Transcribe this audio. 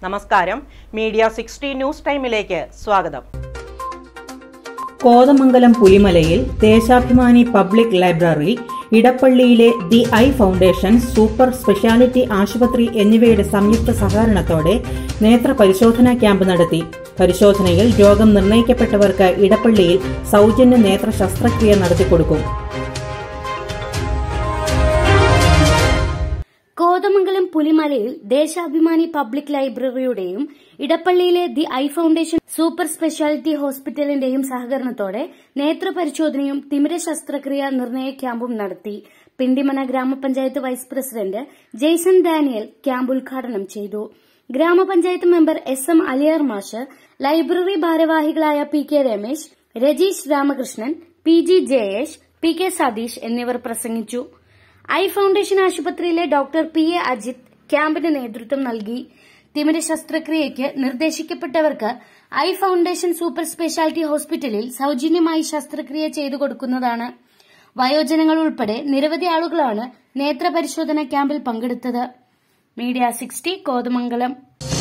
നമസ്കാരം media sixty news ടൈമിലേക്ക് സ്വാഗതം കോതമംഗലം പുലിമലയിൽ ദേശാഭിമാനി പബ്ലിക് ലൈബ്രറി ഇടപ്പള്ളിയിലെ the eye foundation super speciality ആശുപത്രി എന്നിവയുടെ സംയുക്ത സഹകരണത്തോടെ നേത്ര പരിശോധനാ ക്യാമ്പ് നടത്തി പരിശോധനയിൽ രോഗം നിർണയിക്കപ്പെട്ടവർക്ക് ഇടപ്പള്ളിയിൽ സൗജന്യ നേത്ര ശസ്ത്രക്രിയ നടത്തിക്കൊടുക്കും കോതമംഗലം പുലിമലയിൽ ദേശാഭിമാനി പബ്ലിക് ലൈബ്രറിയുടെയും ഇടപ്പള്ളിയിലെ the eye foundation super speciality ഹോസ്പിറ്റലിന്റെയും സഹകരണത്തോടെ നേത്ര പരിശോധനയും തിമിര ശസ്ത്രക്രിയ നിർണയ ക്യാമ്പും നടത്തി പിണ്ടിമന ഗ്രാമപഞ്ചായത്ത് vice president Jaison Daniel camp ഉദ്ഘാടനം ചെയ്തു ഗ്രാമപഞ്ചായത്ത് മെമ്പർ എസ് എം അലിയാർ മാഷ് ലൈബ്രറി ഭാരവാഹികളായ P K Ramesh Rajeesh Ramakrishnan P G Jayesh P K Satheesh എന്നിവർ പ്രസംഗിച്ചു ഐ ഫൗണ്ടേഷൻ ആശുപത്രിയിലെ ഡോക്ടർ പി എ അജിത് ക്യാമ്പിന് നേതൃത്വം നൽകി തിമിര ശസ്ത്രക്രിയയ്ക്ക് നിർദ്ദേശിക്കപ്പെട്ടവർക്ക് ഐ ഫൗണ്ടേഷൻ സൂപ്പർ സ്പെഷ്യാലിറ്റി ഹോസ്പിറ്റലിൽ സൌജന്യമായി ശസ്ത്രക്രിയ ചെയ്തു കൊടുക്കുന്നതാണ് വയോജനങ്ങൾ ഉൾപ്പെടെ നിരവധി ആളുകളാണ് നേത്ര പരിശോധന ക്യാമ്പിൽ പങ്കെടുത്തത് മീഡിയ സിക്സ്റ്റി കോതമംഗലം